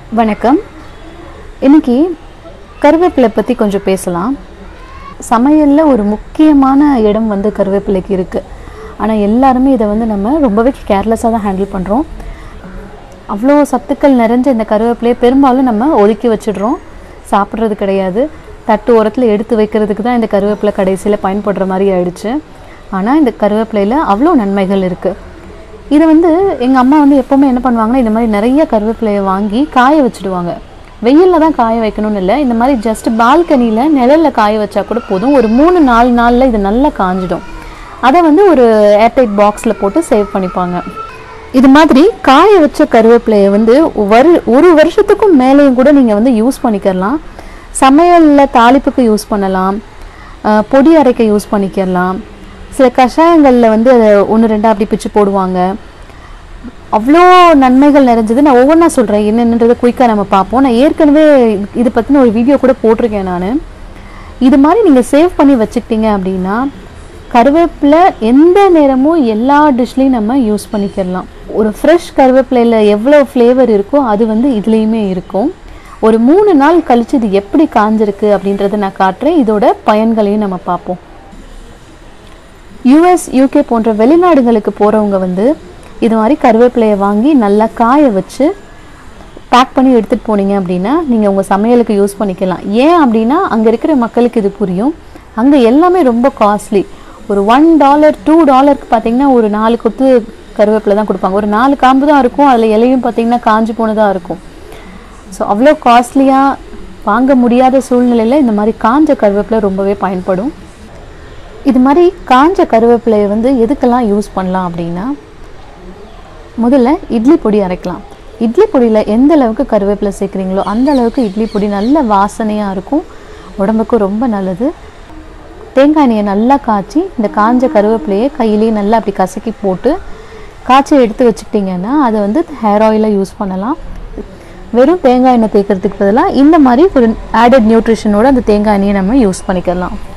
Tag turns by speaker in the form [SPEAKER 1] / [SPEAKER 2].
[SPEAKER 1] வணக்கம் இன்னைக்கு கருவேப்பிலை பற்றி கொஞ்சம் பேசலாம் சமையலில் ஒரு முக்கியமான இடம் வந்து கருவேப்பிலைக்கு இருக்குது ஆனால் எல்லாருமே இதை வந்து நம்ம ரொம்பவே கேர்லெஸ்ஸாக தான் ஹேண்டில் பண்ணுறோம் அவ்வளோ சத்துக்கள் நிறைஞ்ச இந்த கருவேப்பிலையை பெரும்பாலும் நம்ம ஒதுக்கி வச்சிடுறோம் சாப்பிட்றது கிடையாது தட்டு ஓரத்தில் எடுத்து வைக்கிறதுக்கு தான் இந்த கருவேப்பிலை கடைசியில் பயன்படுற மாதிரி ஆயிடுச்சு ஆனால் இந்த கருவேப்பிலையில் அவ்வளோ நன்மைகள் இருக்குது இதை வந்து எங்கள் அம்மா வந்து எப்போவுமே என்ன பண்ணுவாங்கன்னா இந்த மாதிரி நிறைய கருவேப்பிலையை வாங்கி காய வச்சுடுவாங்க வெயிலில் தான் காய வைக்கணும்னு இல்லை இந்த மாதிரி ஜஸ்ட் பால்கனியில் நிழலில் காய வச்சா கூட போதும் ஒரு மூணு நாலு நாளில் இது நல்லா காஞ்சிடும் அதை வந்து ஒரு ஏர்டைட் பாக்ஸில் போட்டு சேவ் பண்ணிப்பாங்க இது மாதிரி காய வச்ச கருவேப்பிலையை வந்து வரு ஒரு வருஷத்துக்கும் மேலேயும் கூட நீங்கள் வந்து யூஸ் பண்ணிக்கலாம் சமையலில் தாளிப்புக்கு யூஸ் பண்ணலாம் அஹ் பொடி அரைக்க யூஸ் பண்ணிக்கலாம் சில கஷாயங்களில் வந்து ஒன்று ரெண்டா அப்படி பிச்சு போடுவாங்க அவ்வளோ நன்மைகள் நிறைஞ்சது நான் ஒவ்வொன்றா சொல்கிறேன் என்னென்னன்றதை குயிக்காக நம்ம பார்ப்போம் நான் ஏற்கனவே இது பற்றின ஒரு வீடியோ கூட போட்டிருக்கேன் நான் இது மாதிரி நீங்கள் சேவ் பண்ணி வச்சுக்கிட்டீங்க அப்படின்னா கருவேப்பிலை எந்த நேரமும் எல்லா டிஷ்லேயும் நம்ம யூஸ் பண்ணிக்கிடலாம் ஒரு ஃப்ரெஷ் கருவேப்பிலையில் எவ்வளோ ஃப்ளேவர் இருக்கோ அது வந்து இதுலேயுமே இருக்கும் ஒரு மூணு நாள் கழிச்சு இது எப்படி காஞ்சிருக்கு அப்படின்றத நான் காட்டுறேன் இதோட பயன்களையும் நம்ம பார்ப்போம் யூஎஸ் யூகே போன்ற வெளிநாடுகளுக்கு போகிறவங்க வந்து இது மாதிரி கருவேப்பிலையை வாங்கி நல்லா காய வச்சு பேக் பண்ணி எடுத்துகிட்டு போனீங்க அப்படின்னா நீங்கள் உங்கள் சமையலுக்கு யூஸ் பண்ணிக்கலாம் ஏன் அப்படின்னா அங்கே இருக்கிற மக்களுக்கு இது புரியும் அங்கே எல்லாமே ரொம்ப காஸ்ட்லி ஒரு ஒன் டாலர் டூ டாலருக்கு பார்த்தீங்கன்னா ஒரு நாலு கொத்து கருவேப்பிலை தான் கொடுப்பாங்க ஒரு நாலு காம்பு தான் இருக்கும் அதில் இலையும் பார்த்தீங்கன்னா காஞ்சி போனதாக இருக்கும் ஸோ அவ்வளோ காஸ்ட்லியாக வாங்க முடியாத சூழ்நிலையில் இந்த மாதிரி காஞ்ச கருவேப்பிலை ரொம்பவே பயன்படும் இது மாதிரி காஞ்ச கருவேப்பிலையை வந்து எதுக்கெல்லாம் யூஸ் பண்ணலாம் அப்படின்னா முதல்ல இட்லி பொடி அரைக்கலாம் இட்லி பொடியில் எந்த அளவுக்கு கருவேப்பிலை சேர்க்குறீங்களோ அந்த அளவுக்கு இட்லி பொடி நல்ல வாசனையாக இருக்கும் உடம்புக்கும் ரொம்ப நல்லது தேங்காய் எண்ணெயை நல்லா காய்ச்சி இந்த காஞ்ச கருவேப்பிலையை கையிலேயே நல்லா அப்படி கசக்கி போட்டு காய்ச்சி எடுத்து வச்சுக்கிட்டிங்கன்னா அதை வந்து ஹேர் ஆயிலாக யூஸ் பண்ணலாம் வெறும் தேங்காய் எண்ணெய் தேய்க்கிறதுக்கு பதிலாக இந்த மாதிரி ஒரு ஆடட் நியூட்ரிஷனோட அந்த தேங்காய் எண்ணெயை நம்ம யூஸ் பண்ணிக்கலாம்